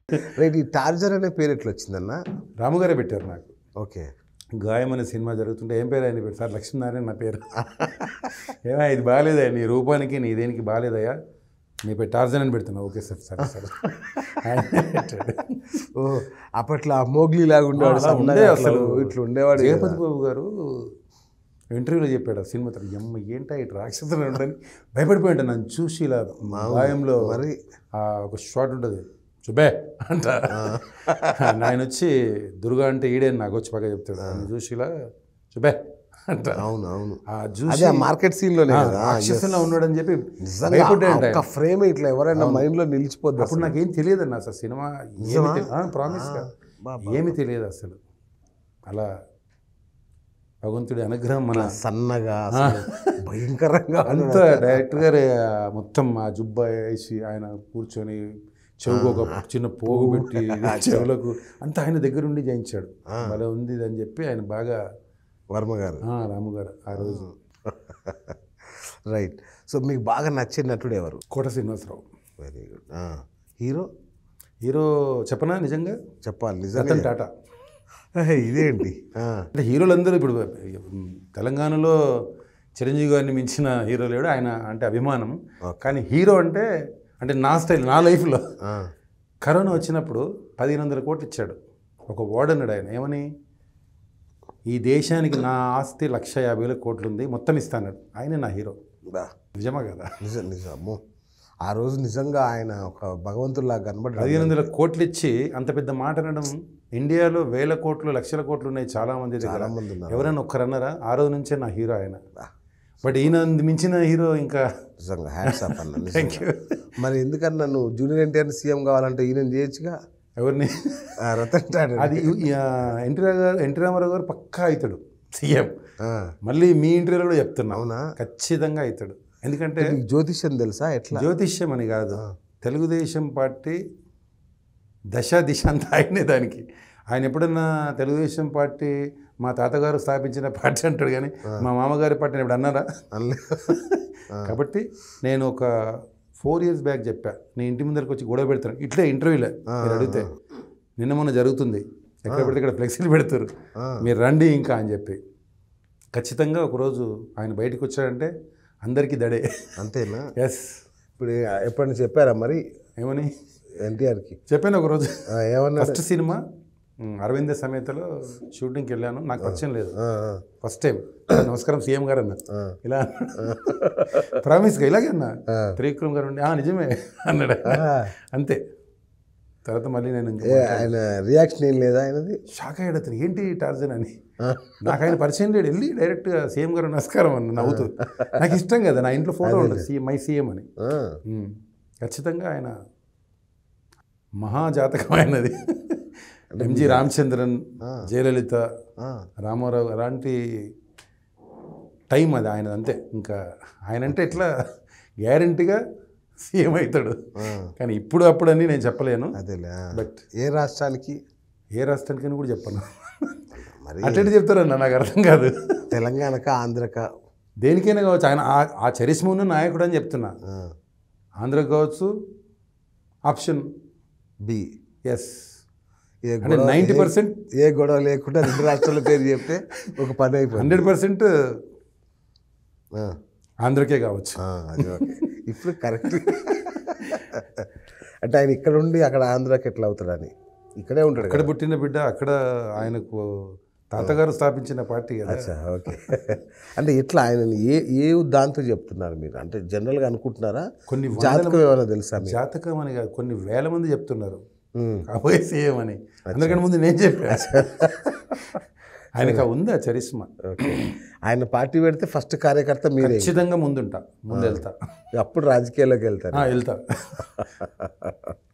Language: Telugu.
రైట్ ఈ టార్జర్ అనే పేరు ఎట్లా వచ్చిందన్న రాముగారే పెట్టారు నాకు ఓకే గాయం అనే సినిమా జరుగుతుంటే ఏం పేరు ఆయన పేరు సార్ లక్ష్మీనారాయణ నా పేరు ఏమా ఇది బాగాలేదా నీ రూపానికి నీ దేనికి బాగాలేదయ్యా నీ పేరు టార్జన్ అని పెడుతున్నా ఓకే సార్ సరే సరే ఆయన పెట్టాడు. ఓ అప్పట్లో ఆ మోగ్లీ లాగా ఉండేవాడు అలా ఉండే సన్నగా అసలు అట్లా ఇట్లా ఉండేవాడు కదా. జగపతి బాబు గారు ఇంటర్వ్యూలో చెప్పాడు ఆ సినిమా తర్వాత ఎమ్మ ఏంటా ఇటు రాక్షసులు ఉండని భయపడిపోయింట నన్ను చూసి ఇలా గాయంలో మరి ఆ ఒక షాట్ ఉంటుంది చూపే అంట ఆయన వచ్చి దుర్గా అంటే ఈడే నాకు వచ్చి పక్క చెప్తాడు ఆయన చూసి ఇలా చూపే అంట అవును అవును ఆ అదే చూసి ఆ మార్కెట్ సీన్ లోనే ఆ, కదా రాక్షసులా ఉన్నాడని చెప్పి నిజంగా భయపడ్డాడు ఒక్క ఫ్రేమ్ ఇట్లా ఎవరైనా మైండ్ లో నిలిచిపోద్ది అప్పుడు నాకేం తెలియదు అన్న అసలు సినిమా ఏమి ప్రామిస్ బా, ఏమి తెలియదు అసలు అలా భగవంతుడి అనుగ్రహం మన సన్నగా అసలు భయంకరంగా అంత డైరెక్టర్ గారు ఆ మొత్తం ఆ జుబ్బా వేసి ఆయన కూర్చొని చెవుకు ఒక చిన్న పోగు పెట్టి చెవులకు అంతా ఆయన దగ్గరుండి జయించాడు భలే ఉంది ఇది అని చెప్పి ఆయన బాగా వర్మ గారు ఆ, రాము గారు ఆ రోజు రైట్ సో మీకు బాగా నచ్చే నటుడు ఎవరు Kota Srinivasarao very good hero hero చెప్పనా నిజంగా చెప్పాలి నిజంగా రతన్ టాటా హే, ఇదేంటి ఆ, అంటే హీరోలందరూ ఇప్పుడు తెలంగాణలో చిరంజీవి గారిని మించిన హీరో లేడు ఆయన అంటే అభిమానం కానీ హీరో అంటే అంటే నా స్టైల్ నా లైఫ్లో ఆ, కరోనా వచ్చినప్పుడు పదిహేను వందల కోట్లు ఇచ్చాడు ఒక వార్డన్నాడు ఆయన ఏమని ఈ దేశానికి నా ఆస్తి లక్ష యాభై వేల కోట్లు ఉంది మొత్తం ఇస్తాడు ఆయనే నా హీరో బా, నిజమా కదా నిజం నిజం అమ్మో ఆ రోజు నిజంగా ఆయన ఒక భగవంతుల్లా కనబడ్డాడు పదిహేను వందల కోట్లు ఇచ్చి అంత పెద్ద మాట అనడం ఇండియాలో వేల కోట్లు లక్షల కోట్లు ఉన్నాయి చాలా మంది దగ్గర చాలా మంది ఉన్నారు ఎవరైనా ఒక్కరన్నారా ఆ రోజు నుంచే నా హీరో ఆయన బట్ ఈయన మించిన హీరో ఇంకా నిజంగా హ్యాండ్స్ అప్ అన్న థ్యాంక్ నిజంగా. యూ మరి ఎందుకన్నా నువ్వు జూనియర్ ఎన్టీఆర్ సీఎం కావాలంటే ఈయన చేయొచ్చుగా ఎవరిని ఆ, రతన్ టాటా అది ఆ, ఎన్టీ రావు గారు ఎన్టీ రామారావు గారు పక్కా అవుతాడు సీఎం ఆ, మళ్ళీ మీ ఇంటర్వ్యూలో కూడా చెప్తున్నా అవునా ఖచ్చితంగా అవుతాడు ఎందుకంటే నీకు జ్యోతిష్యం తెలుసా ఎట్లా జ్యోతిష్యం అని కాదు తెలుగుదేశం పార్టీ దశ దిశ అంతా ఆయనే దానికి ఆయన ఎప్పుడన్నా తెలుగుదేశం పార్టీ మా తాతగారు స్థాపించిన పార్టీ అంటాడు కానీ మా మామగారి పార్టీని ఇప్పుడు అన్నారా అల్లే కాబట్టి నేను ఒక ఫోర్ ఇయర్స్ బ్యాక్ చెప్పా నేను ఇంటి ముందరికి వచ్చి గొడవ పెడతాను ఇట్లే ఇంటర్వ్యూలే మీరు అడిగితే నిన్న మొన్న జరుగుతుంది ఎక్కడ పెడితే ఇక్కడ ఫ్లెక్సీలు పెడతారు ఆ. మీరు రండి ఇంకా అని చెప్పి ఖచ్చితంగా ఒకరోజు ఆయన బయటకు వచ్చాడంటే అందరికీ దడే అంతేనా ఎస్ ఇప్పుడు ఎప్పుడైనా చెప్పారా మరి ఏమని ఎన్టీఆర్కి చెప్పాను ఒకరోజు ఏమన్నా ఫస్ట్ సినిమా ఉమ్, అరవింద సమేతలో షూటింగ్కి వెళ్ళాను నాకు పరిచయం లేదు ఆ, ఆ, ఫస్ట్ టైం నమస్కారం సీఎం గారు అన్న ఆ. ఇలా ప్రామిస్గా ఇలాగే అన్న ఆ. త్రివిక్రమ్ గారు ఉండి "ఆ, నిజమే అన్నాడు ఆ. అంతే తర్వాత మళ్ళీ నేను ఇంకా ఏ, ఆయన రియాక్షన్ ఏం లేదా ఆయనది షాక్ అయ్యాడు అతను ఏంటి టార్జన్ అని ఆ. నాకు ఆయన పరిచయం లేడు వెళ్ళి డైరెక్ట్గా సీఎం గారు నమస్కారం అన్న నవ్వుతూ నాకు ఇష్టం కదా నా ఇంట్లో ఫోటో ఉంటుంది సీఎం మై సీఎం అని ఆ, ఉమ్. ఖచ్చితంగా ఆయన మహాజాతకం ఆయనది ఎంజి రామచంద్రన్ జయలలిత ఆ, రామారావు అలాంటి టైం అది ఆయనది అంతే ఇంకా ఆయన అంటే ఎట్లా గ్యారంటీగా సీఎం అవుతాడు ఆ. కానీ ఇప్పుడు అప్పుడు అని నేను చెప్పలేను అదేలే ఆ. బట్ ఏ రాష్ట్రానికి ఏ రాష్ట్రానికని కూడా చెప్పను మరి అట్టెటు చెప్తారన్న నాకు అర్థం కాదు తెలంగాణక ఆంధ్రక దేనికైనా కావచ్చు ఆయన ఆ- ఆ చరిస్మ ఉన్న నాయకుడు అని చెప్తున్నా ఆ, ఆంధ్ర కావచ్చు ఆప్షన్ బి ఎస్ ఏ అంటే గొడవ నైంటీ ఏ- పర్సెంట్ ఏ గొడవ లేకుండా రెండు రాష్ట్రాల పేరు చెప్తే ఒక పని అయిపోయింది హండ్రెడ్ పర్సెంట్ ఆ, ఆంధ్రకే కావచ్చు ఆ, అది ఓకే ఇప్పుడు కరెక్ట్ అంటే ఆయన ఇక్కడ ఉండి అక్కడ ఆంధ్రాకి ఎట్లా అవుతాడని ఇక్కడే ఉంటాడు అక్కడ పుట్టిన బిడ్డ అక్కడ ఆయనకు తాతగారు స్థాపించిన పార్టీ కదా అచ్చా ఓకే అంటే ఎట్లా ఆయనని ఏ ఏ దాంతో చెప్తున్నారు మీరు అంటే జనరల్గా అనుకుంటున్నారా కొన్ని వందల జాతకం ఏమైనా తెలుసా మీకు జాతకం అని కాదు కొన్ని వేల మంది చెప్తున్నారు ఉమ్. కాబోయే సీఎం అని అందరికంటే ముందు నేను చెప్పా ఆయనకు ఉందా చరిస్మా ఓకే ఆయన పార్టీ పెడితే ఫస్ట్ కార్యకర్త మీరే ఖచ్చితంగా ముందుంటా ముందు వెళ్తా అప్పుడు రాజకీయాల్లోకి వెళ్తారు ఆ, వెళ్తా